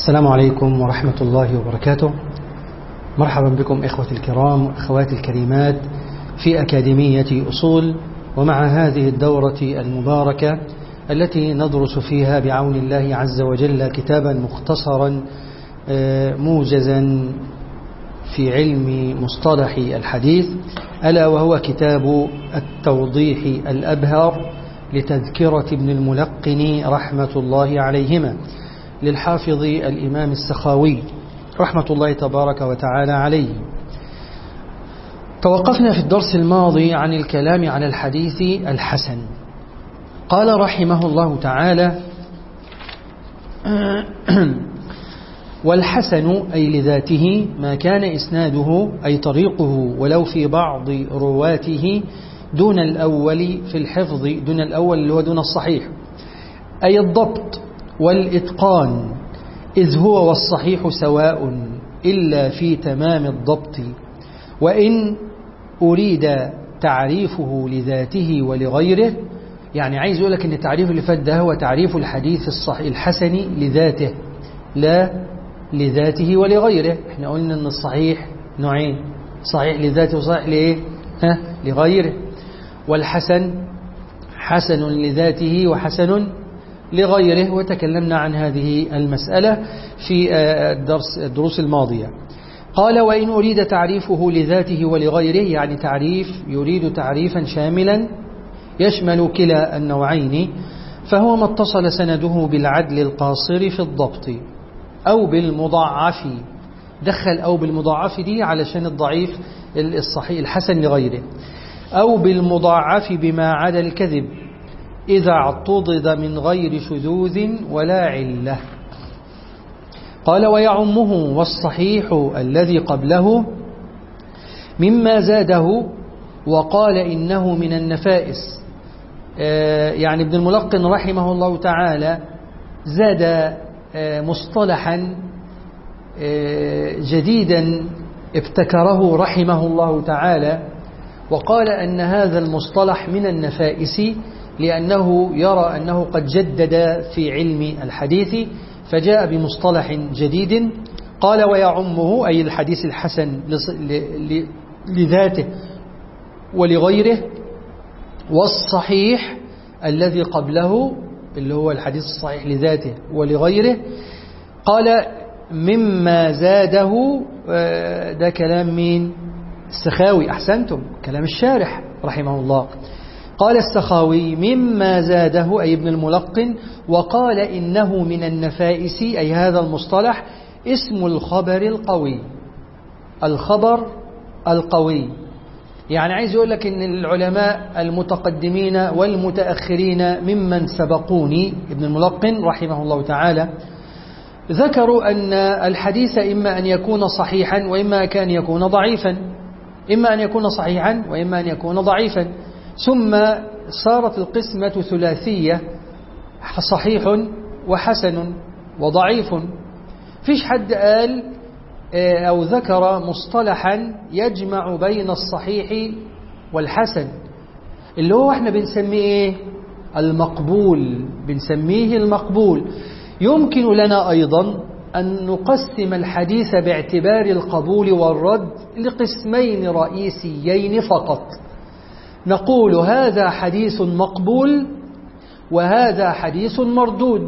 السلام عليكم ورحمة الله وبركاته مرحبا بكم إخوة الكرام وأخواتي الكريمات في أكاديمية أصول ومع هذه الدورة المباركة التي ندرس فيها بعون الله عز وجل كتابا مختصرا موجزا في علم مصطلح الحديث ألا وهو كتاب التوضيح الأبهر لتذكرة ابن الملقن رحمة الله عليهما للحافظ الإمام السخاوي رحمة الله تبارك وتعالى عليه توقفنا في الدرس الماضي عن الكلام على الحديث الحسن قال رحمه الله تعالى والحسن أي لذاته ما كان إسناده أي طريقه ولو في بعض رواته دون الأول في الحفظ دون الأول اللي هو دون الصحيح أي الضبط والإتقان إذ هو والصحيح سواء إلا في تمام الضبط وإن أريد تعريفه لذاته ولغيره يعني عايز يقول لك ان التعريف اللي فات ده هو تعريف الحديث الصحيح الحسن لذاته لا لذاته ولغيره احنا قلنا ان الصحيح نوعين صحيح لذاته وصحيح لايه ها لغيره والحسن حسن لذاته وحسن لغيره وتكلمنا عن هذه المسألة في الدرس الدروس الماضية قال وإن أريد تعريفه لذاته ولغيره يعني تعريف يريد تعريفا شاملا يشمل كلا النوعين فهو ما اتصل سنده بالعدل القاصر في الضبط أو بالمضاعف دخل أو بالمضاعف دي علشان الضعيف الصحيح الحسن لغيره أو بالمضاعف بما عدا الكذب إذا اعتضد من غير شذوذ ولا علة قال ويعمه والصحيح الذي قبله مما زاده وقال إنه من النفائس يعني ابن الملقن رحمه الله تعالى زاد مصطلحا جديدا ابتكره رحمه الله تعالى وقال أن هذا المصطلح من النفائس لأنه يرى أنه قد جدد في علم الحديث فجاء بمصطلح جديد قال ويعمه أي الحديث الحسن لذاته ولغيره والصحيح الذي قبله اللي هو الحديث الصحيح لذاته ولغيره قال مما زاده ده كلام مين السخاوي أحسنتم كلام الشارح رحمه الله قال السخاوي مما زاده أي ابن الملقن وقال إنه من النفائس أي هذا المصطلح اسم الخبر القوي الخبر القوي يعني عايز يقول لك ان العلماء المتقدمين والمتأخرين ممن سبقوني ابن الملقن رحمه الله تعالى ذكروا أن الحديث إما أن يكون صحيحا وإما كان يكون ضعيفا إما أن يكون صحيحا وإما أن يكون ضعيفا ثم صارت القسمة ثلاثية صحيح وحسن وضعيف فيش حد قال أو ذكر مصطلحا يجمع بين الصحيح والحسن اللي هو احنا بنسميه ايه المقبول بنسميه المقبول يمكن لنا أيضا أن نقسم الحديث باعتبار القبول والرد لقسمين رئيسيين فقط نقول هذا حديث مقبول وهذا حديث مردود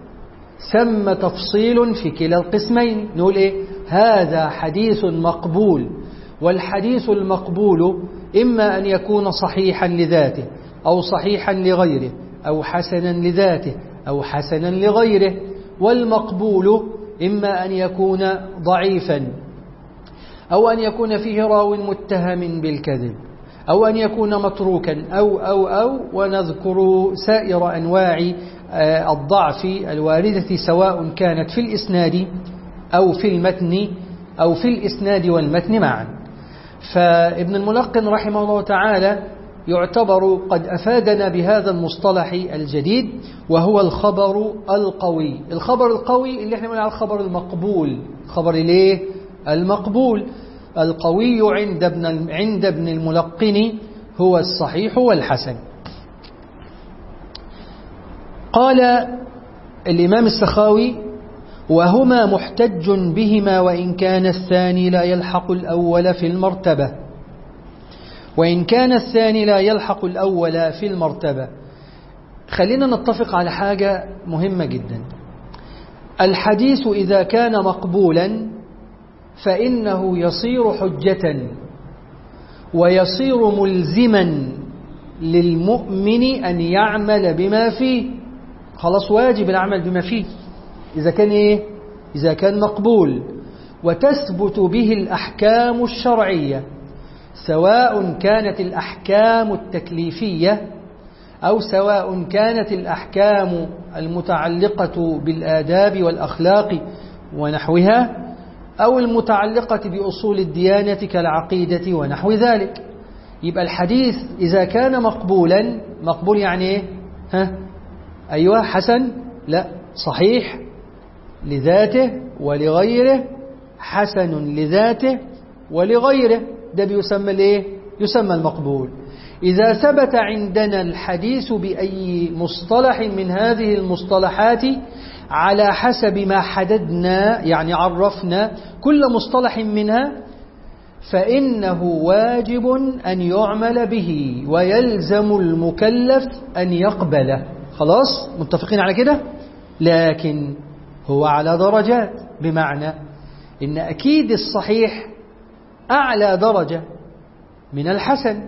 ثم تفصيل في كلا القسمين نقول إيه هذا حديث مقبول والحديث المقبول إما أن يكون صحيحا لذاته أو صحيحا لغيره أو حسنا لذاته أو حسنا لغيره والمقبول إما أن يكون ضعيفا أو أن يكون فيه راو متهم بالكذب أو أن يكون متروكا أو أو أو ونذكر سائر أنواع الضعف الواردة سواء كانت في الإسناد أو في المتن أو في الإسناد والمتن معا فابن الملقن رحمه الله تعالى يعتبر قد أفادنا بهذا المصطلح الجديد وهو الخبر القوي الخبر القوي اللي احنا بنقول الخبر المقبول خبر ليه المقبول القوي عند ابن عند ابن الملقن هو الصحيح والحسن قال الإمام السخاوي وهما محتج بهما وإن كان الثاني لا يلحق الأول في المرتبة وإن كان الثاني لا يلحق الأول في المرتبة خلينا نتفق على حاجة مهمة جدا الحديث إذا كان مقبولا فإنه يصير حجة ويصير ملزما للمؤمن أن يعمل بما فيه خلاص واجب العمل بما فيه إذا كان إيه؟ إذا كان مقبول وتثبت به الأحكام الشرعية سواء كانت الأحكام التكليفية أو سواء كانت الأحكام المتعلقة بالآداب والأخلاق ونحوها أو المتعلقة بأصول الديانة كالعقيدة ونحو ذلك يبقى الحديث إذا كان مقبولا مقبول يعني إيه؟ ها؟ أيوة حسن لا صحيح لذاته ولغيره حسن لذاته ولغيره ده بيسمى الايه يسمى المقبول إذا ثبت عندنا الحديث بأي مصطلح من هذه المصطلحات على حسب ما حددنا يعني عرفنا كل مصطلح منها فإنه واجب أن يعمل به ويلزم المكلف أن يقبله خلاص متفقين على كده لكن هو على درجات بمعنى إن أكيد الصحيح أعلى درجة من الحسن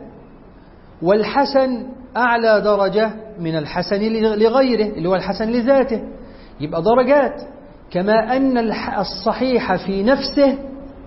والحسن أعلى درجة من الحسن لغيره اللي هو الحسن لذاته يبقى درجات كما أن الصحيح في نفسه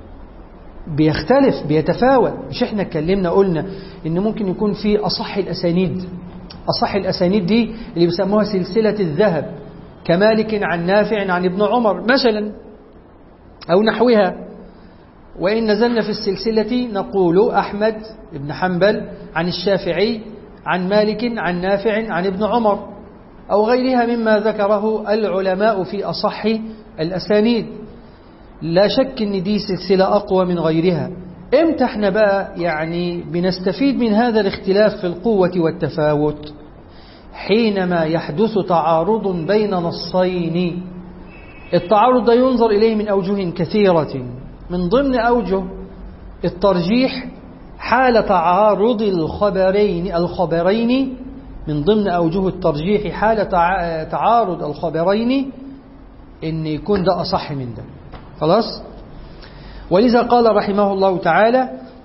بيختلف بيتفاوت مش احنا اتكلمنا قلنا ان ممكن يكون في أصح الأسانيد أصح الأسانيد دي اللي بيسموها سلسلة الذهب كمالك عن نافع عن ابن عمر مثلا أو نحوها وإن نزلنا في السلسلة نقول أحمد بن حنبل عن الشافعي عن مالك عن نافع عن ابن عمر أو غيرها مما ذكره العلماء في أصح الأسانيد لا شك أن دي سلسلة أقوى من غيرها امتى احنا بقى يعني بنستفيد من هذا الاختلاف في القوة والتفاوت حينما يحدث تعارض بين نصين التعارض ده ينظر إليه من أوجه كثيرة من ضمن أوجه الترجيح حال تعارض الخبرين الخبرين من ضمن أوجه الترجيح حال تعارض الخبرين إن يكون ده أصح من ده خلاص ولذا قال رحمه الله تعالى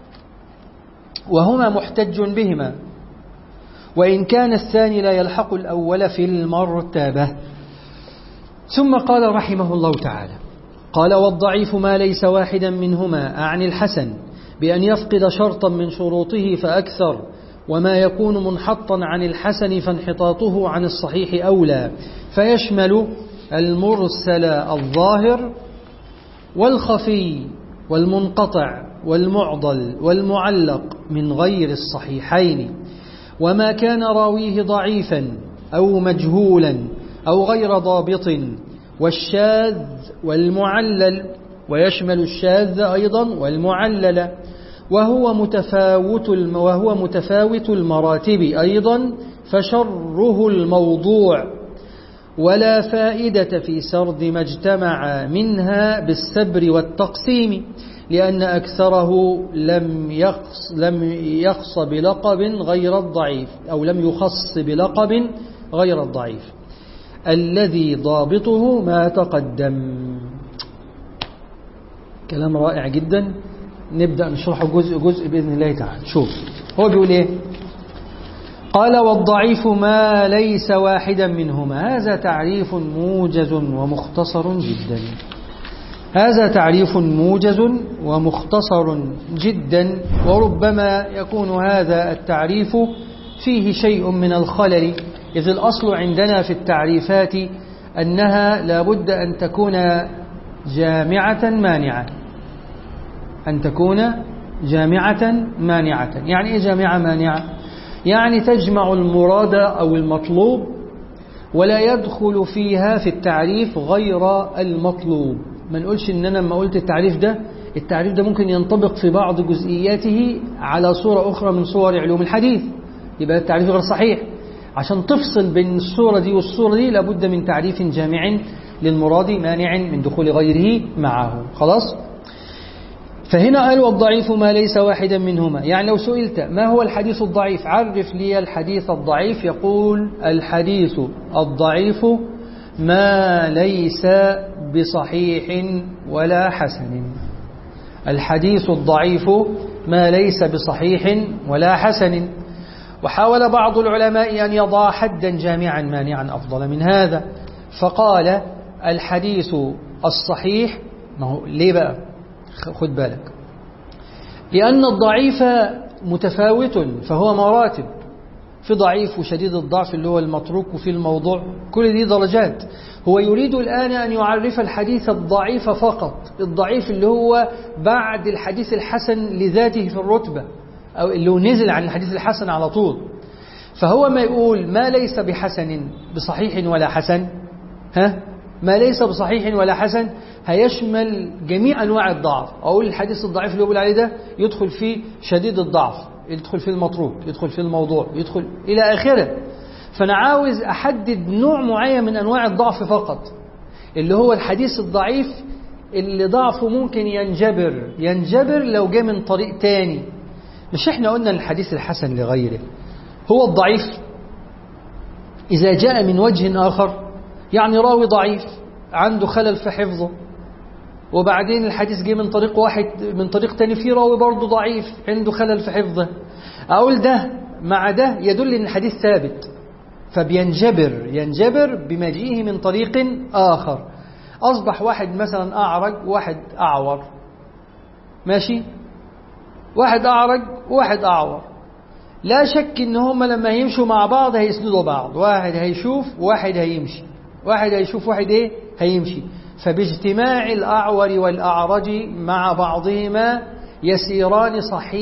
وهما محتج بهما وإن كان الثاني لا يلحق الأول في المرتبة ثم قال رحمه الله تعالى قال والضعيف ما ليس واحدا منهما أعني الحسن بأن يفقد شرطا من شروطه فأكثر وما يكون منحطا عن الحسن فانحطاطه عن الصحيح أولى فيشمل المرسل الظاهر والخفي والمنقطع والمعضل والمعلق من غير الصحيحين وما كان راويه ضعيفا أو مجهولا أو غير ضابط والشاذ والمعلل ويشمل الشاذ أيضا والمعلل وهو متفاوت وهو متفاوت المراتب أيضا فشره الموضوع ولا فائدة في سرد ما اجتمع منها بالسبر والتقسيم لأن أكثره لم يخص, لم يخص بلقب غير الضعيف أو لم يخص بلقب غير الضعيف الذي ضابطه ما تقدم كلام رائع جدا نبدأ نشرحه جزء جزء بإذن الله تعالى شوف هو بيقول إيه قال والضعيف ما ليس واحدا منهما هذا تعريف موجز ومختصر جدا هذا تعريف موجز ومختصر جدا وربما يكون هذا التعريف فيه شيء من الخلل إذ الأصل عندنا في التعريفات أنها لابد أن تكون جامعة مانعة أن تكون جامعة مانعة يعني إيه جامعة مانعة يعني تجمع المراد أو المطلوب ولا يدخل فيها في التعريف غير المطلوب ما نقولش إن أنا لما قلت التعريف ده التعريف ده ممكن ينطبق في بعض جزئياته على صورة أخرى من صور علوم الحديث يبقى التعريف غير صحيح عشان تفصل بين الصورة دي والصورة دي لابد من تعريف جامع للمراد مانع من دخول غيره معه خلاص فهنا قالوا الضعيف ما ليس واحدا منهما يعني لو سئلت ما هو الحديث الضعيف عرف لي الحديث الضعيف يقول الحديث الضعيف ما ليس بصحيح ولا حسن الحديث الضعيف ما ليس بصحيح ولا حسن وحاول بعض العلماء أن يضع حدا جامعا مانعا أفضل من هذا فقال الحديث الصحيح ما هو ليه بقى خد بالك لأن الضعيف متفاوت فهو مراتب في ضعيف وشديد الضعف اللي هو المتروك وفي الموضوع كل دي درجات هو يريد الآن أن يعرف الحديث الضعيف فقط الضعيف اللي هو بعد الحديث الحسن لذاته في الرتبة أو اللي هو نزل عن الحديث الحسن على طول فهو ما يقول ما ليس بحسن بصحيح ولا حسن ها ما ليس بصحيح ولا حسن هيشمل جميع أنواع الضعف أقول الحديث الضعيف اللي يقول عليه ده يدخل فيه شديد الضعف يدخل فيه المتروك يدخل فيه الموضوع يدخل إلى آخره فأنا عاوز أحدد نوع معين من أنواع الضعف فقط اللي هو الحديث الضعيف اللي ضعفه ممكن ينجبر ينجبر لو جاء من طريق تاني مش احنا قلنا الحديث الحسن لغيره هو الضعيف إذا جاء من وجه آخر يعني راوي ضعيف عنده خلل في حفظه وبعدين الحديث جه من طريق واحد من طريق تاني فيه راوي برضه ضعيف عنده خلل في حفظه أقول ده مع ده يدل أن الحديث ثابت فبينجبر ينجبر بمجيئه من طريق آخر أصبح واحد مثلا أعرج واحد أعور ماشي واحد أعرج وواحد أعور لا شك ان هم لما يمشوا مع بعض هيسندوا بعض واحد هيشوف واحد هيمشي واحد هيشوف واحد ايه هيمشي فباجتماع الأعور والأعرج مع بعضهما يسيران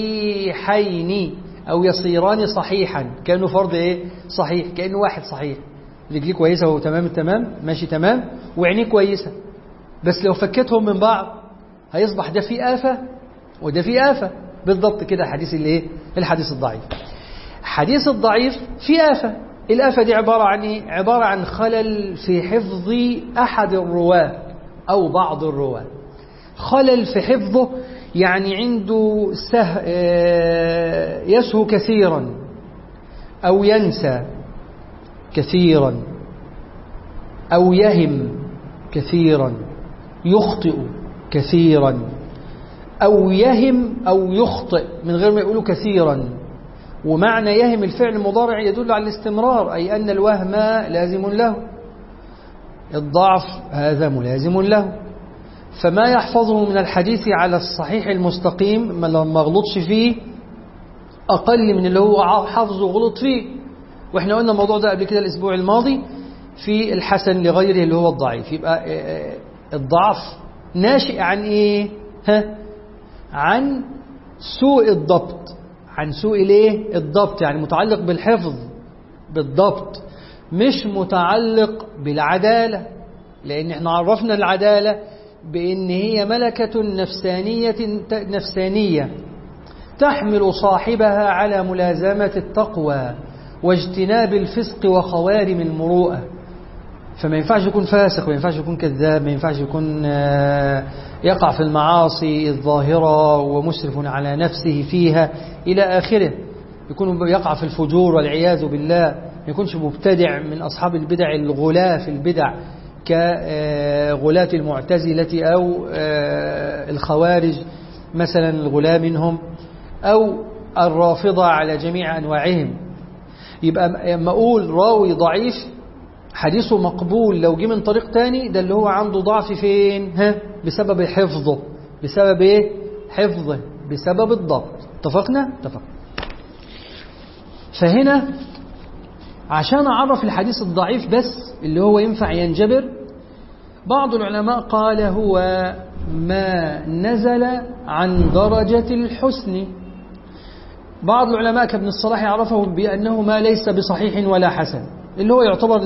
صحيحين أو يصيران صحيحا كأنه فرض ايه صحيح كأنه واحد صحيح رجليه كويسة وهو تمام التمام ماشي تمام وعينيه كويسة بس لو فكتهم من بعض هيصبح ده في آفة وده في آفة بالضبط كده حديث الايه الحديث الضعيف حديث الضعيف في آفة الآفة دي عبارة عن إيه؟ عبارة عن خلل في حفظ أحد الرواة أو بعض الرواة خلل في حفظه يعني عنده سه يسهو كثيرا أو ينسى كثيرا أو يهم كثيرا يخطئ كثيرا أو يهم أو يخطئ من غير ما يقولوا كثيرا ومعنى يهم الفعل المضارع يدل على الاستمرار أي أن الوهم لازم له الضعف هذا ملازم له فما يحفظه من الحديث على الصحيح المستقيم ما لما غلطش فيه أقل من اللي هو حفظه غلط فيه وإحنا قلنا الموضوع ده قبل كده الأسبوع الماضي في الحسن لغيره اللي هو الضعيف يبقى الضعف ناشئ عن إيه ها عن سوء الضبط عن سوء الايه الضبط يعني متعلق بالحفظ بالضبط مش متعلق بالعدالة لأن احنا عرفنا العدالة بأن هي ملكة نفسانية نفسانية تحمل صاحبها على ملازمة التقوى واجتناب الفسق وخوارم المروءة فما ينفعش يكون فاسق ما ينفعش يكون كذاب ما ينفعش يكون يقع في المعاصي الظاهرة ومسرف على نفسه فيها إلى آخره يكون يقع في الفجور والعياذ بالله ما يكونش مبتدع من أصحاب البدع الغلاة في البدع كغلاة المعتزلة أو الخوارج مثلا الغلاة منهم أو الرافضة على جميع أنواعهم يبقى لما أقول راوي ضعيف حديثه مقبول لو جه من طريق تاني ده اللي هو عنده ضعف فين ها بسبب حفظه بسبب ايه حفظه بسبب الضبط اتفقنا اتفقنا فهنا عشان اعرف الحديث الضعيف بس اللي هو ينفع ينجبر بعض العلماء قال هو ما نزل عن درجة الحسن بعض العلماء كابن الصلاح يعرفه بأنه ما ليس بصحيح ولا حسن اللي هو يعتبر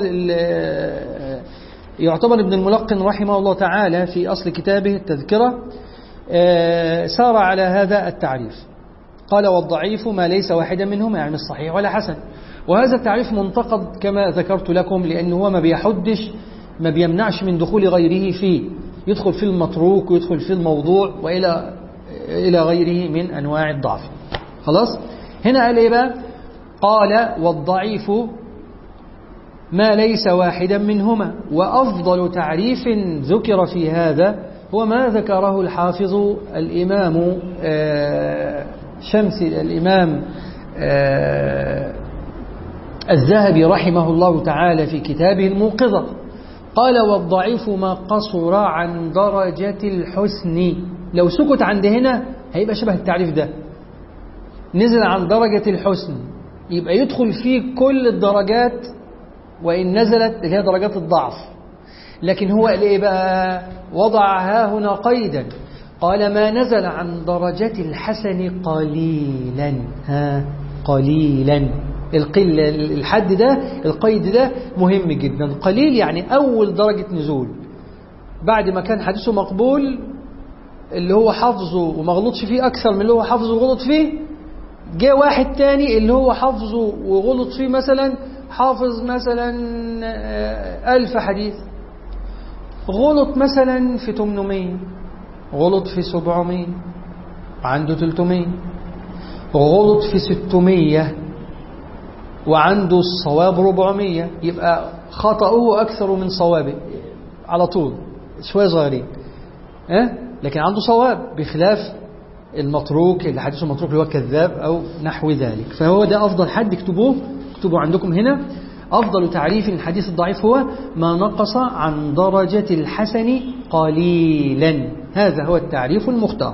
يعتبر ابن الملقن رحمه الله تعالى في أصل كتابه التذكرة سار على هذا التعريف قال والضعيف ما ليس واحدا منهما يعني الصحيح ولا حسن وهذا التعريف منتقد كما ذكرت لكم لأنه هو ما بيحدش ما بيمنعش من دخول غيره فيه يدخل في المتروك ويدخل في الموضوع وإلى إلى غيره من أنواع الضعف خلاص هنا قال إيه بقى قال والضعيف ما ليس واحدا منهما وأفضل تعريف ذكر في هذا هو ما ذكره الحافظ الإمام شمس الإمام الذهبي رحمه الله تعالى في كتابه الموقظة قال والضعيف ما قصر عن درجة الحسن لو سكت عند هنا هيبقى شبه التعريف ده نزل عن درجة الحسن يبقى يدخل فيه كل الدرجات وإن نزلت اللي هي درجات الضعف لكن هو قال إيه بقى وضع ها هنا قيدا قال ما نزل عن درجة الحسن قليلا ها قليلا القلة الحد ده القيد ده مهم جدا قليل يعني أول درجة نزول بعد ما كان حديثه مقبول اللي هو حافظه وما غلطش فيه أكثر من اللي هو حافظه وغلط فيه جاء واحد تاني اللي هو حافظه وغلط فيه مثلا حافظ مثلا ألف حديث غلط مثلا في 800 غلط في 700 عنده 300 غلط في 600 وعنده الصواب 400 يبقى خطأه أكثر من صوابه على طول شوية صغيرين أه؟ لكن عنده صواب بخلاف المتروك اللي حديثه متروك اللي هو كذاب أو نحو ذلك فهو ده أفضل حد اكتبوه اكتبوا عندكم هنا أفضل تعريف للحديث الضعيف هو ما نقص عن درجة الحسن قليلا هذا هو التعريف المختار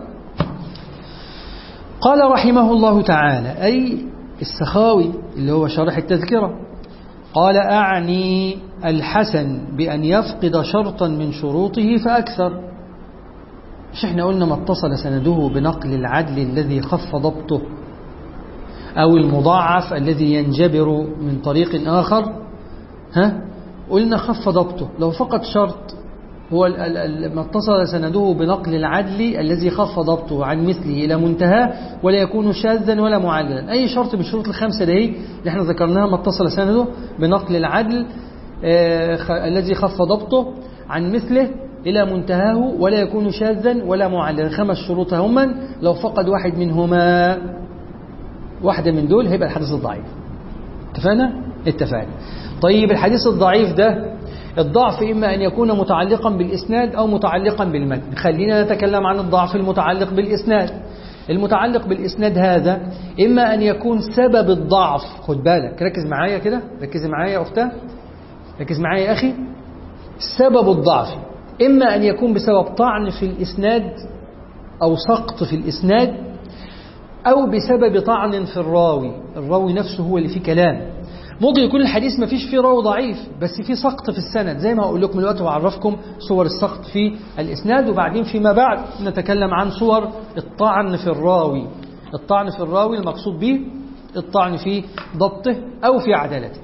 قال رحمه الله تعالى أي السخاوي اللي هو شرح التذكرة قال أعني الحسن بأن يفقد شرطا من شروطه فأكثر مش احنا قلنا ما اتصل سنده بنقل العدل الذي خف ضبطه أو المضاعف الذي ينجبر من طريق آخر ها قلنا خف ضبطه لو فقد شرط هو ما اتصل سنده بنقل العدل الذي خف ضبطه عن مثله إلى منتهى ولا يكون شاذا ولا معللا أي شرط من الشروط الخمسة دي اللي احنا ذكرناها ما اتصل سنده بنقل العدل آه الذي خف ضبطه عن مثله إلى منتهاه ولا يكون شاذا ولا معللا خمس شروط هما لو فقد واحد منهما واحدة من دول هيبقى الحديث الضعيف اتفقنا؟ اتفقنا طيب الحديث الضعيف ده الضعف إما أن يكون متعلقا بالإسناد أو متعلقا بالمتن خلينا نتكلم عن الضعف المتعلق بالإسناد المتعلق بالإسناد هذا إما أن يكون سبب الضعف خد بالك ركز معايا كده ركز معايا يا أختاه ركز معايا يا أخي سبب الضعف إما أن يكون بسبب طعن في الإسناد أو سقط في الإسناد أو بسبب طعن في الراوي الراوي نفسه هو اللي فيه كلام ممكن يكون الحديث ما فيش فيه راوي ضعيف بس فيه سقط في السند زي ما أقول لكم دلوقتي وأعرفكم صور السقط في الإسناد وبعدين فيما بعد نتكلم عن صور الطعن في الراوي الطعن في الراوي المقصود به الطعن في ضبطه أو في عدالته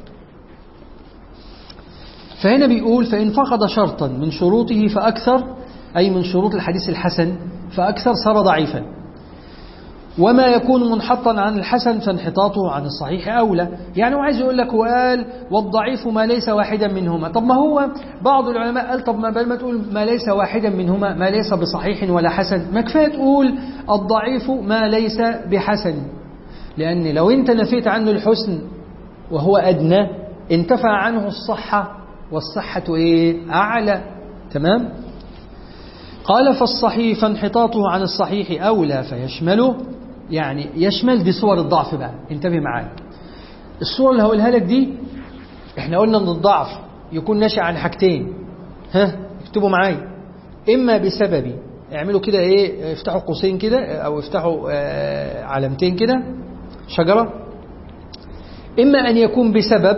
فهنا بيقول فإن فقد شرطا من شروطه فأكثر أي من شروط الحديث الحسن فأكثر صار ضعيفا وما يكون منحطا عن الحسن فانحطاطه عن الصحيح أولى يعني هو عايز يقول لك وقال والضعيف ما ليس واحدا منهما طب ما هو بعض العلماء قال طب ما بل ما تقول ما ليس واحدا منهما ما ليس بصحيح ولا حسن ما كفايه تقول الضعيف ما ليس بحسن لأن لو أنت نفيت عنه الحسن وهو أدنى انتفع عنه الصحة والصحة إيه؟ أعلى تمام قال فالصحيح فانحطاطه عن الصحيح أولى فيشمله يعني يشمل دي صور الضعف بقى انتبه معايا الصور اللي هقولها لك دي احنا قلنا ان الضعف يكون ناشئ عن حاجتين ها اكتبوا معايا اما بسبب اعملوا كده ايه افتحوا قوسين كده او افتحوا آه علامتين كده شجرة اما ان يكون بسبب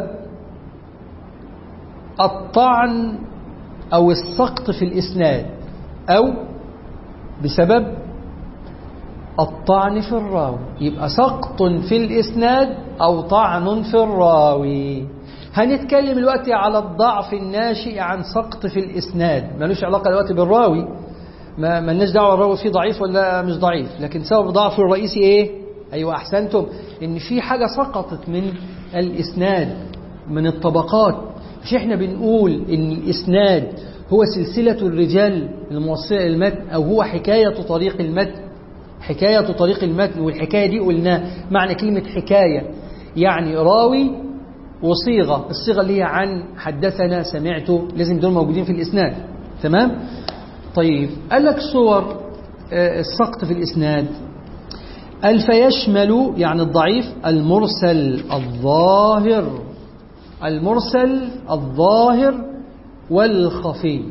الطعن او السقط في الاسناد او بسبب الطعن في الراوي يبقى سقط في الإسناد أو طعن في الراوي هنتكلم دلوقتي على الضعف الناشئ عن سقط في الإسناد ملوش علاقة دلوقتي بالراوي ما ملناش دعوة الراوي فيه ضعيف ولا مش ضعيف لكن سبب ضعفه الرئيسي إيه أيوة أحسنتم إن في حاجة سقطت من الإسناد من الطبقات مش احنا بنقول ان الاسناد هو سلسلة الرجال الموصلة للمتن او هو حكاية طريق المتن حكاية طريق المتن والحكاية دي قلنا معنى كلمة حكاية يعني راوي وصيغة الصيغة اللي هي عن حدثنا سمعته لازم دول موجودين في الإسناد تمام طيب قال لك صور السقط في الإسناد قال فيشمل يعني الضعيف المرسل الظاهر المرسل الظاهر والخفي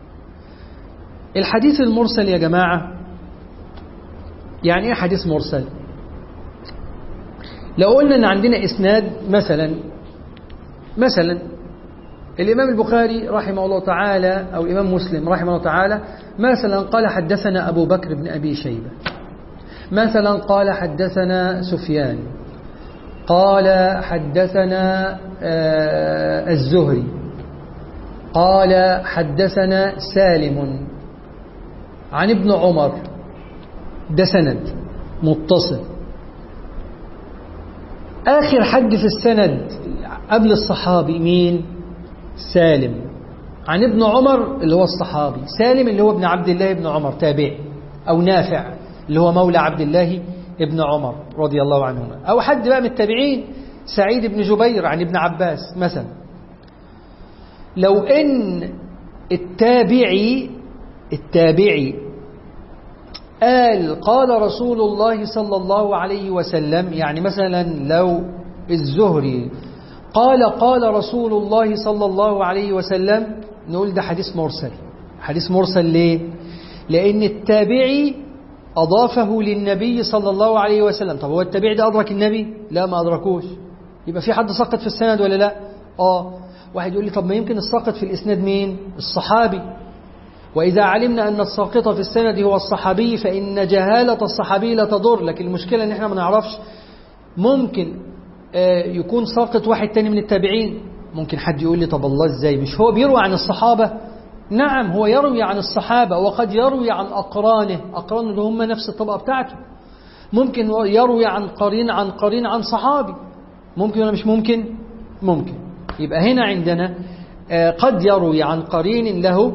الحديث المرسل يا جماعة يعني ايه حديث مرسل لو قلنا ان عندنا اسناد مثلا مثلا الامام البخاري رحمه الله تعالى او الامام مسلم رحمه الله تعالى مثلا قال حدثنا ابو بكر بن ابي شيبه مثلا قال حدثنا سفيان قال حدثنا الزهري قال حدثنا سالم عن ابن عمر ده سند متصل آخر حد في السند قبل الصحابي مين سالم عن ابن عمر اللي هو الصحابي سالم اللي هو ابن عبد الله ابن عمر تابعي أو نافع اللي هو مولى عبد الله ابن عمر رضي الله عنهما أو حد بقى من التابعين سعيد بن جبير عن ابن عباس مثلا لو ان التابعي التابعي قال قال رسول الله صلى الله عليه وسلم يعني مثلا لو الزهري قال قال رسول الله صلى الله عليه وسلم نقول ده حديث مرسل حديث مرسل ليه لأن التابعي أضافه للنبي صلى الله عليه وسلم طب هو التابعي ده أدرك النبي لا ما أدركوش يبقى في حد سقط في السند ولا لا آه واحد يقول لي طب ما يمكن الساقط في الإسناد مين الصحابي وإذا علمنا أن الساقط في السند هو الصحابي فإن جهالة الصحابي لا تضر لكن المشكلة أن احنا ما نعرفش ممكن يكون ساقط واحد تاني من التابعين ممكن حد يقول لي طب الله ازاي مش هو بيروي عن الصحابة نعم هو يروي عن الصحابة وقد يروي عن أقرانه أقرانه اللي هم نفس الطبقة بتاعته ممكن يروي عن قرين عن قرين عن صحابي ممكن ولا مش ممكن ممكن يبقى هنا عندنا قد يروي عن قرين له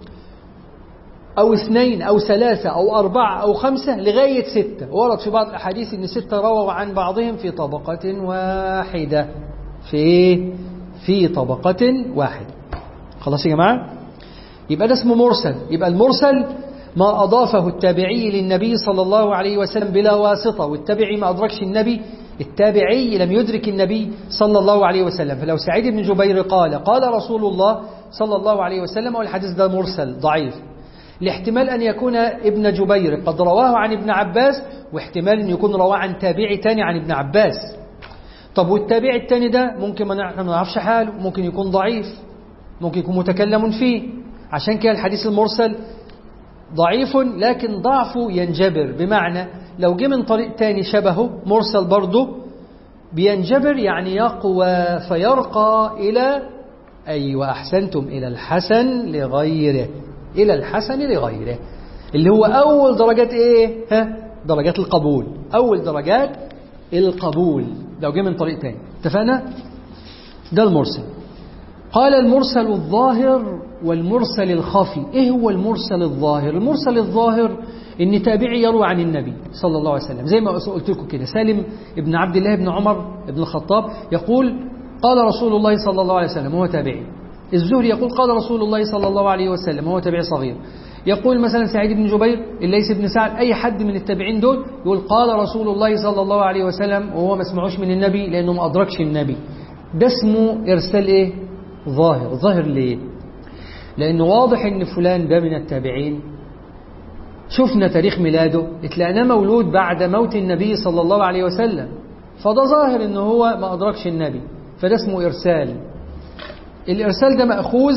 أو اثنين أو ثلاثة أو أربعة أو خمسة لغاية ستة ورد في بعض الأحاديث أن ستة رووا عن بعضهم في طبقة واحدة في في طبقة واحدة خلاص يا جماعة يبقى ده اسمه مرسل يبقى المرسل ما أضافه التابعي للنبي صلى الله عليه وسلم بلا واسطة والتابعي ما أدركش النبي التابعي لم يدرك النبي صلى الله عليه وسلم فلو سعيد بن جبير قال قال رسول الله صلى الله عليه وسلم والحديث ده مرسل ضعيف لاحتمال أن يكون ابن جبير قد رواه عن ابن عباس واحتمال أن يكون رواه عن تابعي تاني عن ابن عباس طب والتابعي التاني ده ممكن ما نعرفش حاله ممكن يكون ضعيف ممكن يكون متكلم فيه عشان كده الحديث المرسل ضعيف لكن ضعفه ينجبر بمعنى لو جه من طريق تاني شبهه مرسل برضه بينجبر يعني يقوى فيرقى إلى أيوة أحسنتم إلى الحسن لغيره إلى الحسن لغيره اللي هو أول درجات إيه ها درجات القبول أول درجات القبول لو جه من طريق تاني اتفقنا ده المرسل قال المرسل الظاهر والمرسل الخفي ايه هو المرسل الظاهر المرسل الظاهر ان تابعي يروي عن النبي صلى الله عليه وسلم زي ما قلت لكم كده سالم ابن عبد الله بن عمر بن الخطاب يقول قال رسول الله صلى الله عليه وسلم وهو تابعي الزهري يقول قال رسول الله صلى الله عليه وسلم وهو تابعي صغير يقول مثلا سعيد بن جبير الليث بن سعد أي حد من التابعين دول يقول قال رسول الله صلى الله عليه وسلم وهو ما سمعوش من النبي لأنه ما أدركش النبي ده اسمه إرسال إيه ظاهر ظاهر ليه لأنه واضح أن فلان ده من التابعين شفنا تاريخ ميلاده اتلاقناه مولود بعد موت النبي صلى الله عليه وسلم فده ظاهر أنه هو ما أدركش النبي فده اسمه إرسال الإرسال ده مأخوذ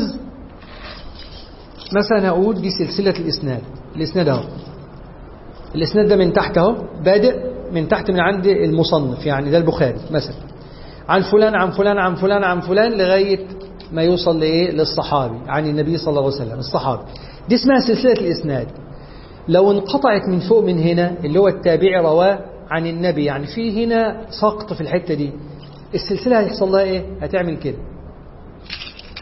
مثلا أقول دي سلسلة الإسناد الإسناد أهو الإسناد ده من تحت أهو بادئ من تحت من عند المصنف يعني ده البخاري مثلا عن فلان عن فلان عن فلان عن فلان لغاية ما يوصل لإيه للصحابي عن النبي صلى الله عليه وسلم الصحابي دي اسمها سلسلة الإسناد لو انقطعت من فوق من هنا اللي هو التابعي رواه عن النبي يعني في هنا سقط في الحتة دي السلسلة هيحصل لها إيه هتعمل كده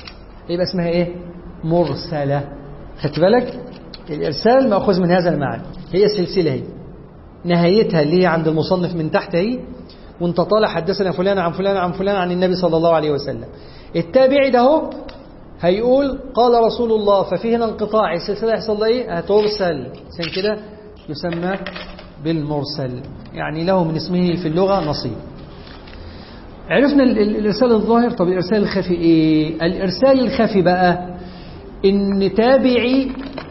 يبقى اسمها ايه مرسلة خدت بالك الإرسال مأخوذ من هذا المعنى هي السلسلة هي نهايتها اللي هي عند المصنف من تحت هي وانت طالع حدثنا فلان عن فلان عن فلان عن النبي صلى الله عليه وسلم التابعي ده هو هيقول قال رسول الله ففي هنا انقطاع السلسلة يحصل ايه هترسل عشان كده يسمى بالمرسل يعني له من اسمه في اللغة نصيب عرفنا الإرسال الظاهر طب الإرسال الخفي إيه الإرسال الخفي بقى إن تابعي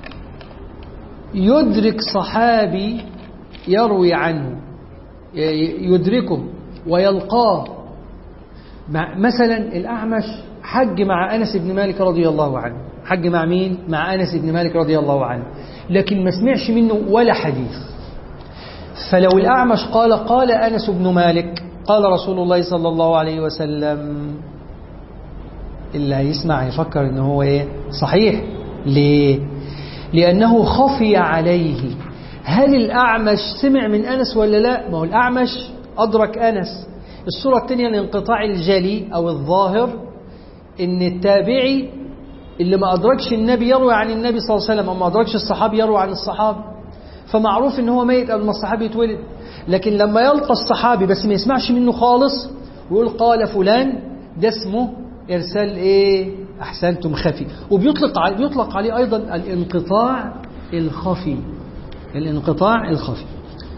يدرك صحابي يروي عنه يدركه ويلقاه مثلا الأعمش حج مع أنس بن مالك رضي الله عنه حج مع مين؟ مع أنس بن مالك رضي الله عنه لكن ما سمعش منه ولا حديث فلو الأعمش قال قال أنس بن مالك قال رسول الله صلى الله عليه وسلم اللي هيسمع يفكر ان هو ايه صحيح ليه لأنه خفي عليه هل الأعمش سمع من أنس ولا لا ما هو الأعمش أدرك أنس الصورة الثانية الانقطاع الجلي أو الظاهر إن التابعي اللي ما أدركش النبي يروي عن النبي صلى الله عليه وسلم أو ما أدركش الصحابي يروي عن الصحابي فمعروف إن هو ميت قبل ما الصحابي يتولد لكن لما يلقى الصحابي بس ما يسمعش منه خالص ويقول قال فلان ده اسمه إرسال إيه أحسنتم خفي وبيطلق عليه, بيطلق عليه أيضا الانقطاع الخفي الانقطاع الخفي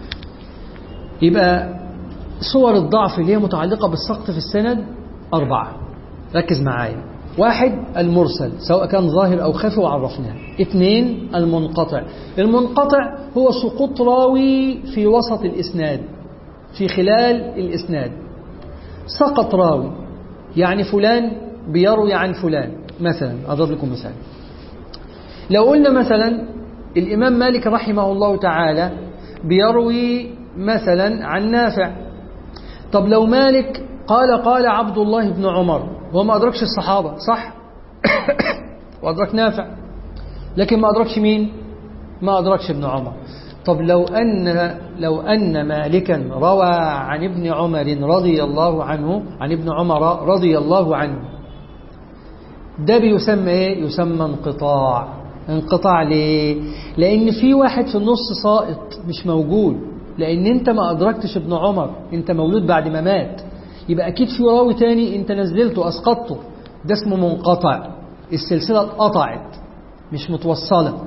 يبقى صور الضعف اللي هي متعلقة بالسقط في السند أربعة ركز معايا واحد المرسل سواء كان ظاهر أو خفي وعرفناه اثنين المنقطع المنقطع هو سقوط راوي في وسط الإسناد في خلال الإسناد سقط راوي يعني فلان بيروي عن فلان مثلا أضرب لكم مثال لو قلنا مثلا الإمام مالك رحمه الله تعالى بيروي مثلا عن نافع طب لو مالك قال قال عبد الله بن عمر هو ما أدركش الصحابة صح وأدرك نافع لكن ما أدركش مين ما أدركش ابن عمر طب لو أن لو أن مالكا روى عن ابن عمر رضي الله عنه عن ابن عمر رضي الله عنه ده بيسمى ايه يسمى انقطاع انقطاع ليه لان في واحد في النص ساقط مش موجود لان انت ما ادركتش ابن عمر انت مولود بعد ما مات يبقى اكيد في راوي تاني انت نزلته اسقطته ده اسمه منقطع السلسله اتقطعت مش متوصله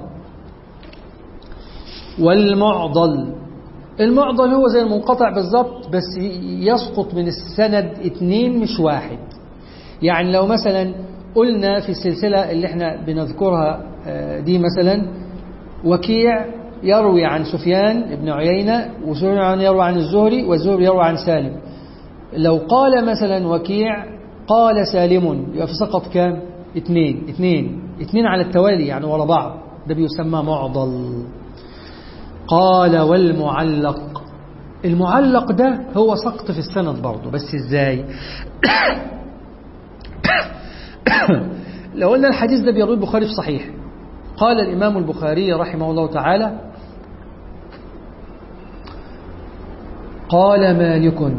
والمعضل المعضل هو زي المنقطع بالظبط بس يسقط من السند اتنين مش واحد يعني لو مثلا قلنا في السلسلة اللي احنا بنذكرها دي مثلا وكيع يروي عن سفيان بن عيينة وسفيان يروي عن الزهري والزهري يروي عن سالم لو قال مثلا وكيع قال سالم يبقى في سقط كام اثنين اثنين اثنين على التوالي يعني ورا بعض ده بيسمى معضل قال والمعلق المعلق ده هو سقط في السند برضه بس ازاي لو قلنا الحديث ده بيروي البخاري في صحيح قال الإمام البخاري رحمه الله تعالى قال مالك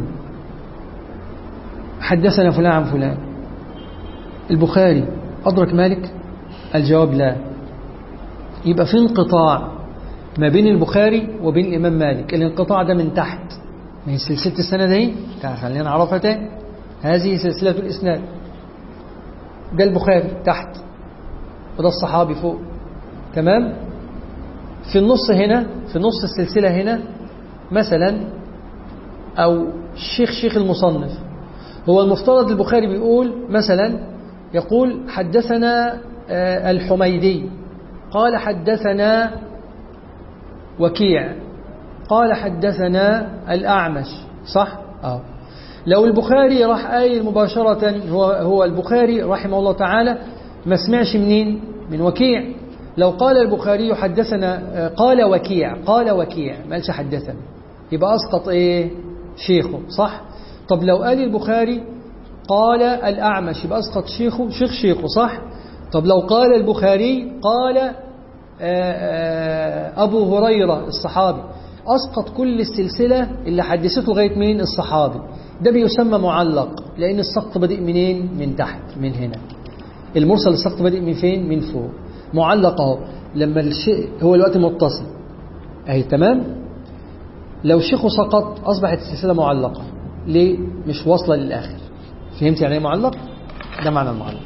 حدثنا فلان عن فلان البخاري أدرك مالك الجواب لا يبقى في انقطاع ما بين البخاري وبين الإمام مالك الانقطاع ده من تحت ما هي سلسلة السنة دي خلينا نعرفها تاني هذه سلسلة الإسناد ده البخاري تحت وده الصحابي فوق تمام في النص هنا في نص السلسلة هنا مثلا أو الشيخ شيخ المصنف هو المفترض البخاري بيقول مثلا يقول حدثنا الحميدي قال حدثنا وكيع قال حدثنا الأعمش صح؟ آه. لو البخاري راح قايل مباشرة هو, هو البخاري رحمه الله تعالى ما سمعش منين من وكيع لو قال البخاري حدثنا قال وكيع قال وكيع ما قالش حدثنا يبقى أسقط إيه شيخه صح طب لو قال البخاري قال الأعمش يبقى أسقط شيخه شيخ شيخه صح طب لو قال البخاري قال أبو هريرة الصحابي أسقط كل السلسلة اللي حدثته لغاية مين الصحابي ده بيسمى معلق لأن السقط بدأ منين من تحت من هنا المرسل السقط بادئ من فين من فوق معلق اهو لما الشيء هو الوقت متصل اهي تمام لو شيخه سقط اصبحت السلسله معلقه ليه مش واصله للاخر فهمت يعني ايه معلق ده معنى المعلق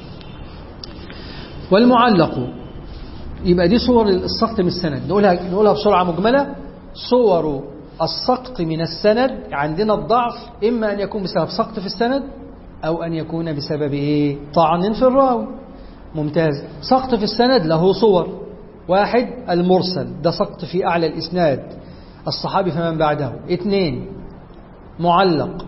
والمعلق يبقى دي صور السقط من السند نقولها نقولها بسرعه مجمله صور السقط من السند عندنا الضعف اما ان يكون بسبب سقط في السند او ان يكون بسبب ايه طعن في الراوي ممتاز سقط في السند له صور واحد المرسل ده سقط في اعلى الاسناد الصحابي فمن بعده اثنين معلق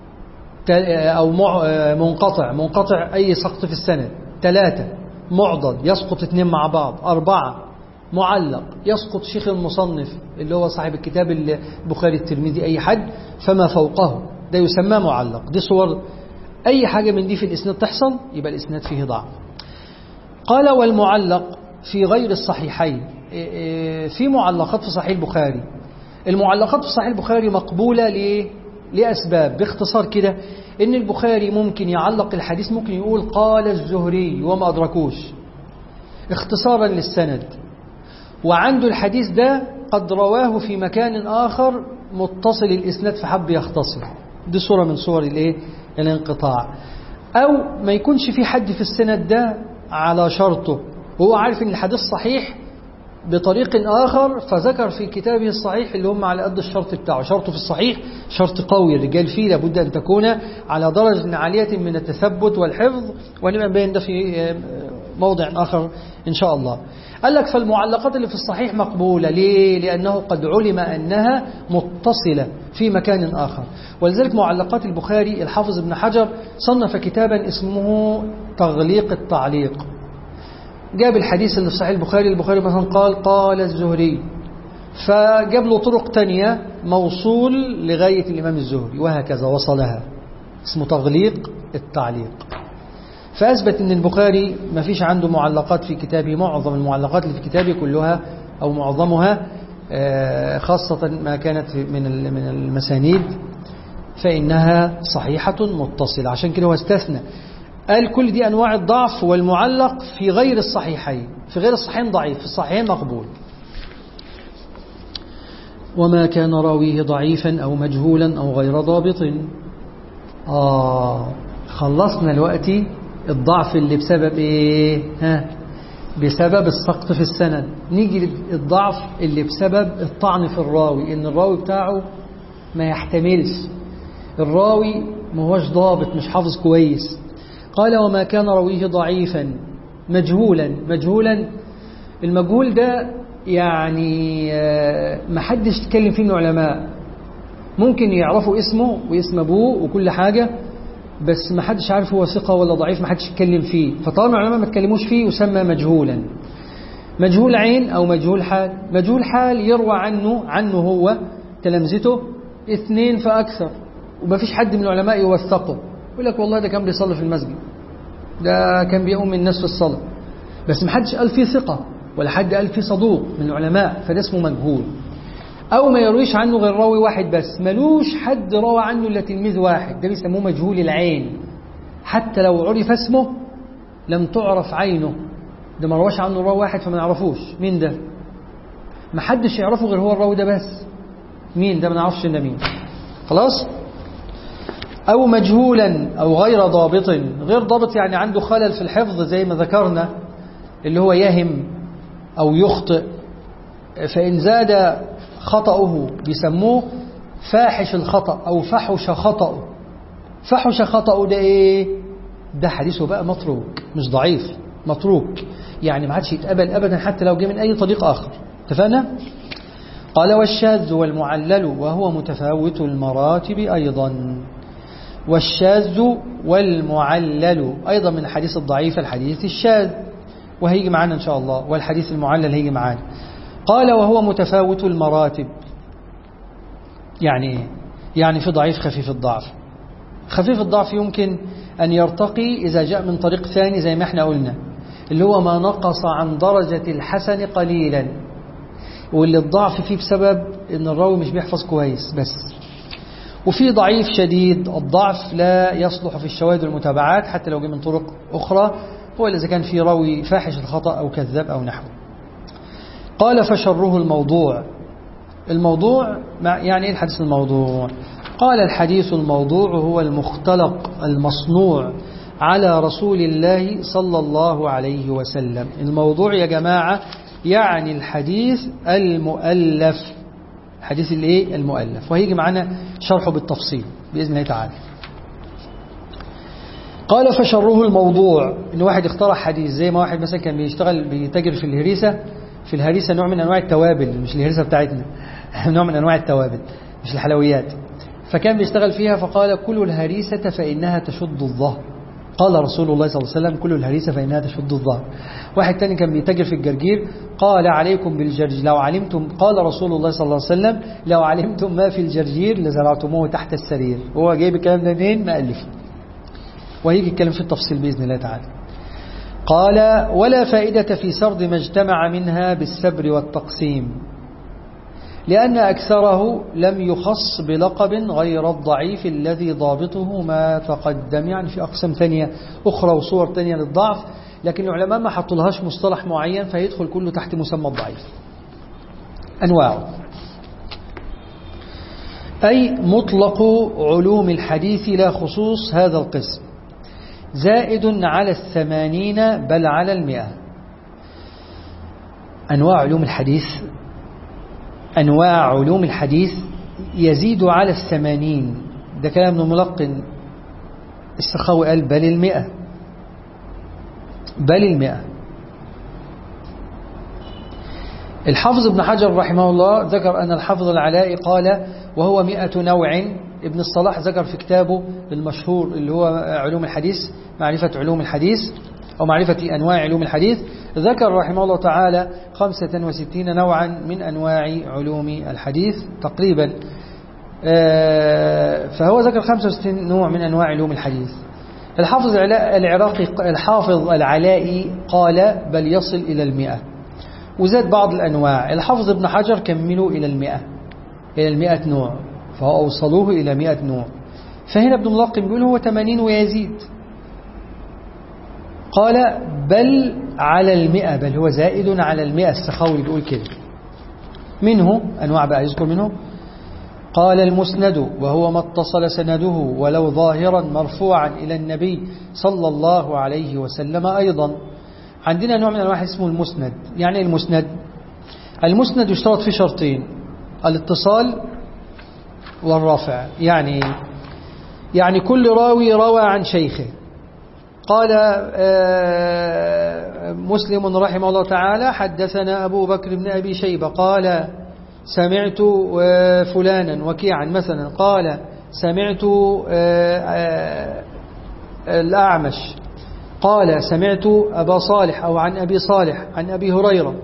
أو منقطع منقطع أي سقط في السند ثلاثة معضل يسقط اثنين مع بعض أربعة معلق يسقط شيخ المصنف اللي هو صاحب الكتاب البخاري الترمذي أي حد فما فوقه ده يسمى معلق دي صور أي حاجة من دي في الإسناد تحصل يبقى الإسناد فيه ضعف قال والمعلق في غير الصحيحين في معلقات في صحيح البخاري المعلقات في صحيح البخاري مقبولة ليه؟ لأسباب باختصار كده إن البخاري ممكن يعلق الحديث ممكن يقول قال الزهري وما أدركوش اختصارا للسند وعنده الحديث ده قد رواه في مكان آخر متصل الإسناد فحب يختصر دي صورة من صور الايه الانقطاع أو ما يكونش في حد في السند ده على شرطه وهو عارف ان الحديث صحيح بطريق آخر فذكر في كتابه الصحيح اللي هم على قد الشرط بتاعه شرطه في الصحيح شرط قوي الرجال فيه لابد أن تكون على درجة عالية من التثبت والحفظ ونبقى نبين ده في موضع آخر إن شاء الله قال لك فالمعلقات اللي في الصحيح مقبولة ليه؟ لأنه قد علم أنها متصلة في مكان آخر ولذلك معلقات البخاري الحافظ ابن حجر صنف كتابا اسمه تغليق التعليق جاب الحديث اللي في صحيح البخاري البخاري مثلا قال قال الزهري فجاب له طرق تانية موصول لغاية الإمام الزهري وهكذا وصلها اسمه تغليق التعليق فأثبت أن البخاري ما فيش عنده معلقات في كتابه معظم المعلقات اللي في كتابه كلها أو معظمها خاصة ما كانت من من المسانيد فإنها صحيحة متصلة عشان كده هو استثنى قال كل دي أنواع الضعف والمعلق في غير الصحيحين في غير الصحيحين ضعيف في الصحيحين مقبول وما كان راويه ضعيفا أو مجهولا أو غير ضابط آه خلصنا الوقت الضعف اللي بسبب إيه ها بسبب السقط في السند نيجي الضعف اللي بسبب الطعن في الراوي إن الراوي بتاعه ما يحتملش الراوي ما هوش ضابط مش حافظ كويس قال وما كان رويه ضعيفا مجهولا مجهولا المجهول ده يعني ما حدش يتكلم فيه من العلماء ممكن يعرفوا اسمه واسم ابوه وكل حاجة بس ما حدش عارف هو ثقة ولا ضعيف ما حدش يتكلم فيه فطالما العلماء ما اتكلموش فيه يسمى مجهولا مجهول عين أو مجهول حال مجهول حال يروى عنه عنه هو تلامذته اثنين فأكثر وما فيش حد من العلماء يوثقه يقول لك والله ده كان بيصلي في المسجد ده كان بيقوم الناس في الصلاة بس ما حدش قال فيه ثقة ولا حد قال فيه صدوق من العلماء فده اسمه مجهول أو ما يرويش عنه غير راوي واحد بس ملوش حد روى عنه إلا تلميذ واحد ده بيسموه مجهول العين حتى لو عرف اسمه لم تعرف عينه ده ما رواش عنه راوي واحد فما نعرفوش مين ده ما حدش يعرفه غير هو الراوي ده بس مين ده ما نعرفش إلا مين خلاص أو مجهولا أو غير ضابط غير ضابط يعني عنده خلل في الحفظ زي ما ذكرنا اللي هو يهم أو يخطئ فإن زاد خطأه بيسموه فاحش الخطأ أو فحش خطأه فحش خطأه ده إيه ده حديثه بقى متروك مش ضعيف متروك يعني ما عادش يتقبل أبدا حتى لو جه من أي طريق آخر اتفقنا قال والشاذ والمعلل وهو متفاوت المراتب أيضا والشاذ والمعلل أيضا من الحديث الضعيف الحديث الشاذ وهيجي معانا إن شاء الله والحديث المعلل هيجي معانا قال وهو متفاوت المراتب يعني إيه؟ يعني في ضعيف خفيف الضعف خفيف الضعف يمكن أن يرتقي إذا جاء من طريق ثاني زي ما احنا قلنا اللي هو ما نقص عن درجة الحسن قليلا واللي الضعف فيه بسبب ان الراوي مش بيحفظ كويس بس وفي ضعيف شديد الضعف لا يصلح في الشواهد والمتابعات حتى لو جه من طرق أخرى هو إذا كان في راوي فاحش الخطأ أو كذاب أو نحوه قال فشره الموضوع الموضوع يعني إيه الحديث الموضوع قال الحديث الموضوع هو المختلق المصنوع على رسول الله صلى الله عليه وسلم الموضوع يا جماعة يعني الحديث المؤلف الحديث الايه المؤلف وهيجي معنا شرحه بالتفصيل بإذن الله تعالى قال فشره الموضوع ان واحد اخترع حديث زي ما واحد مثلا كان بيشتغل بيتاجر في الهريسة في الهريسة نوع من انواع التوابل مش الهريسة بتاعتنا نوع من انواع التوابل مش الحلويات فكان بيشتغل فيها فقال كل الهريسة فإنها تشد الظهر قال رسول الله صلى الله عليه وسلم كل الهريسة فإنها تشد الظهر واحد تاني كان بيتاجر في الجرجير قال عليكم بالجرجير لو علمتم قال رسول الله صلى الله عليه وسلم لو علمتم ما في الجرجير لزرعتموه تحت السرير هو جايب الكلام ده منين مألف وهيجي يتكلم في التفصيل بإذن الله تعالى قال ولا فائدة في سرد ما اجتمع منها بالسبر والتقسيم لأن أكثره لم يخص بلقب غير الضعيف الذي ضابطه ما تقدم يعني في أقسام ثانية أخرى وصور ثانية للضعف لكن العلماء ما حطوا لهاش مصطلح معين فيدخل كله تحت مسمى الضعيف أنواعه أي مطلق علوم الحديث لا خصوص هذا القسم زائد على الثمانين بل على المئة أنواع علوم الحديث أنواع علوم الحديث يزيد على الثمانين ده كلام ابن ملقن السخاوي قال بل المئة بل المئة الحافظ ابن حجر رحمه الله ذكر أن الحافظ العلاء قال وهو مئة نوع ابن الصلاح ذكر في كتابه المشهور اللي هو علوم الحديث معرفة علوم الحديث أو معرفة أنواع علوم الحديث ذكر رحمه الله تعالى 65 نوعا من أنواع علوم الحديث تقريبا فهو ذكر 65 نوع من أنواع علوم الحديث الحافظ العراقي الحافظ العلائي قال بل يصل إلى المئة وزاد بعض الأنواع الحافظ ابن حجر كملوا إلى المئة إلى المئة نوع فأوصلوه إلى مئة نوع فهنا ابن ملقن بيقول هو 80 ويزيد قال بل على المئة بل هو زائد على المئة السخاوي بيقول كده منه أنواع بقى يذكر منه قال المسند وهو ما اتصل سنده ولو ظاهرا مرفوعا إلى النبي صلى الله عليه وسلم أيضا عندنا نوع من أنواع اسمه المسند يعني المسند المسند يشترط فيه شرطين الاتصال والرفع يعني يعني كل راوي روى عن شيخه قال مسلم رحمه الله تعالى حدثنا أبو بكر بن أبي شيبة قال سمعت فلانا وكيعا مثلا قال سمعت الأعمش قال سمعت أبا صالح أو عن أبي صالح عن أبي هريرة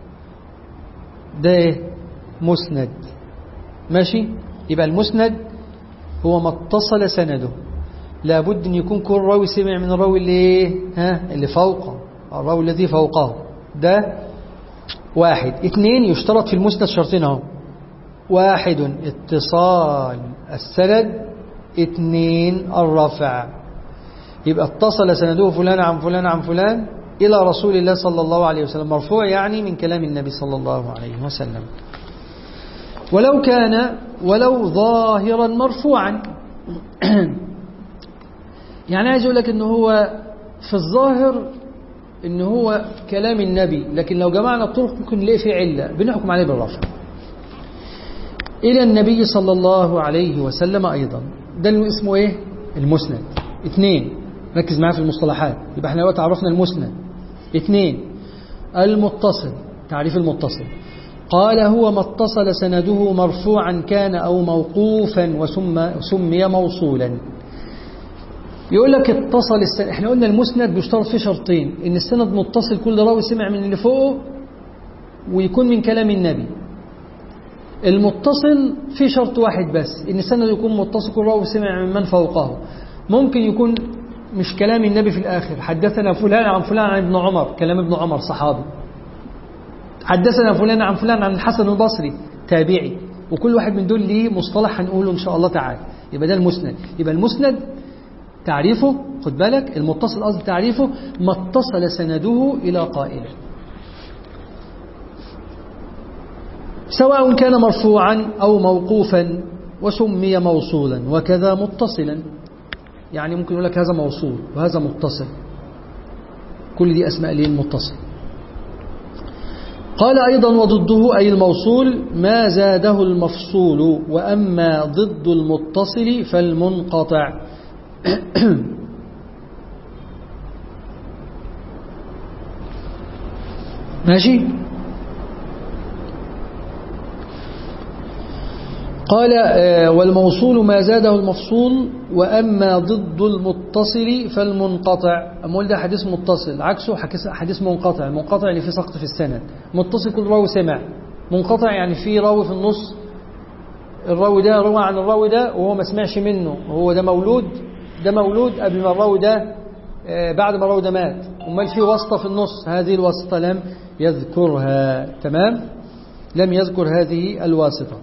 ده مسند ماشي يبقى المسند هو ما اتصل سنده لابد أن يكون كل راوي سمع من الراوي اللي ها اللي فوقه الراوي الذي فوقه ده واحد اثنين يشترط في المسند شرطين اهو واحد اتصال السند اثنين الرفع يبقى اتصل سنده فلان عن فلان عن فلان إلى رسول الله صلى الله عليه وسلم مرفوع يعني من كلام النبي صلى الله عليه وسلم ولو كان ولو ظاهرا مرفوعا يعني عايز اقول لك ان هو في الظاهر ان هو كلام النبي لكن لو جمعنا الطرق ممكن نلاقي فيه عله بنحكم عليه بالرفع الى النبي صلى الله عليه وسلم ايضا ده اللي اسمه ايه المسند اثنين ركز معايا في المصطلحات يبقى احنا دلوقتي عرفنا المسند اثنين المتصل تعريف المتصل قال هو ما اتصل سنده مرفوعا كان أو موقوفا وسمي موصولا يقول لك اتصل السند احنا قلنا المسند بيشترط فيه شرطين ان السند متصل كل راوي سمع من اللي فوقه ويكون من كلام النبي المتصل في شرط واحد بس ان السند يكون متصل كل راوي سمع من من فوقه ممكن يكون مش كلام النبي في الآخر حدثنا فلان عن فلان عن ابن عمر كلام ابن عمر صحابي حدثنا فلان عن فلان عن الحسن البصري تابعي وكل واحد من دول ليه مصطلح هنقوله إن شاء الله تعالى يبقى ده المسند يبقى المسند تعريفه خد بالك المتصل أصل تعريفه ما اتصل سنده إلى قائله سواء كان مرفوعا أو موقوفا وسمي موصولا وكذا متصلا يعني ممكن يقول لك هذا موصول وهذا متصل كل دي أسماء ليه المتصل قال أيضا وضده أي الموصول ما زاده المفصول وأما ضد المتصل فالمنقطع ماشي قال والموصول ما زاده المفصول وأما ضد المتصل فالمنقطع أمول ده حديث متصل عكسه حديث منقطع منقطع يعني في سقط في السند متصل كل راوي سمع منقطع يعني في راوي في النص الراوي ده روى عن الراوي ده وهو ما سمعش منه هو ده مولود ده مولود قبل ما الراوي ده بعد ما الراوي ده مات امال في واسطة في النص هذه الواسطة لم يذكرها تمام لم يذكر هذه الواسطة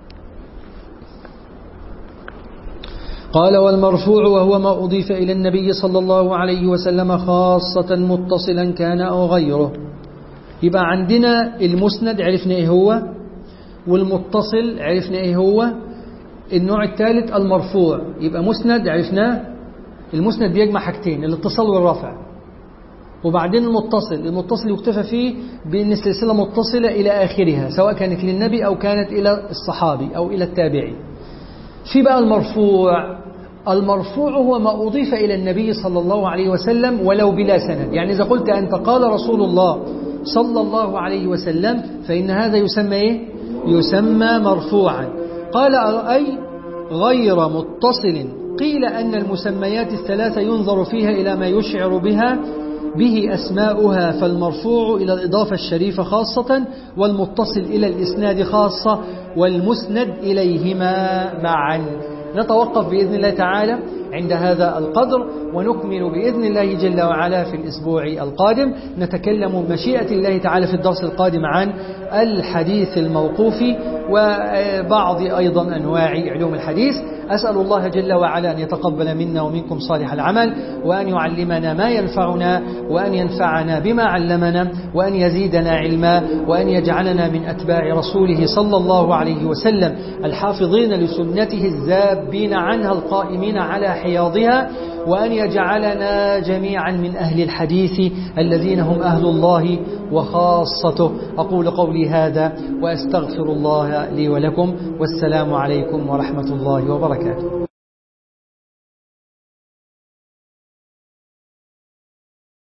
قال والمرفوع وهو ما أضيف إلى النبي صلى الله عليه وسلم خاصة متصلا كان أو غيره يبقى عندنا المسند عرفنا إيه هو والمتصل عرفنا إيه هو النوع الثالث المرفوع يبقى مسند عرفناه المسند بيجمع حاجتين الاتصال والرفع وبعدين المتصل المتصل يكتفى فيه بأن السلسلة متصلة إلى آخرها سواء كانت للنبي أو كانت إلى الصحابي أو إلى التابعي في بقى المرفوع المرفوع هو ما أضيف إلى النبي صلى الله عليه وسلم ولو بلا سند يعني إذا قلت أنت قال رسول الله صلى الله عليه وسلم فإن هذا يسمى إيه؟ يسمى مرفوعا قال أي غير متصل قيل أن المسميات الثلاثة ينظر فيها إلى ما يشعر بها به أسماؤها فالمرفوع إلى الإضافة الشريفة خاصة والمتصل إلى الإسناد خاصة والمسند إليهما معا نتوقف بإذن الله تعالى عند هذا القدر ونكمل بإذن الله جل وعلا في الأسبوع القادم نتكلم بمشيئة الله تعالى في الدرس القادم عن الحديث الموقوف وبعض أيضا أنواع علوم الحديث أسأل الله جل وعلا أن يتقبل منا ومنكم صالح العمل وأن يعلمنا ما ينفعنا وأن ينفعنا بما علمنا وأن يزيدنا علما وأن يجعلنا من أتباع رسوله صلى الله عليه وسلم الحافظين لسنته الزابين عنها القائمين على حياضها وأن يجعلنا جميعا من أهل الحديث الذين هم أهل الله وخاصته أقول قولي هذا وأستغفر الله لي ولكم والسلام عليكم ورحمة الله وبركاته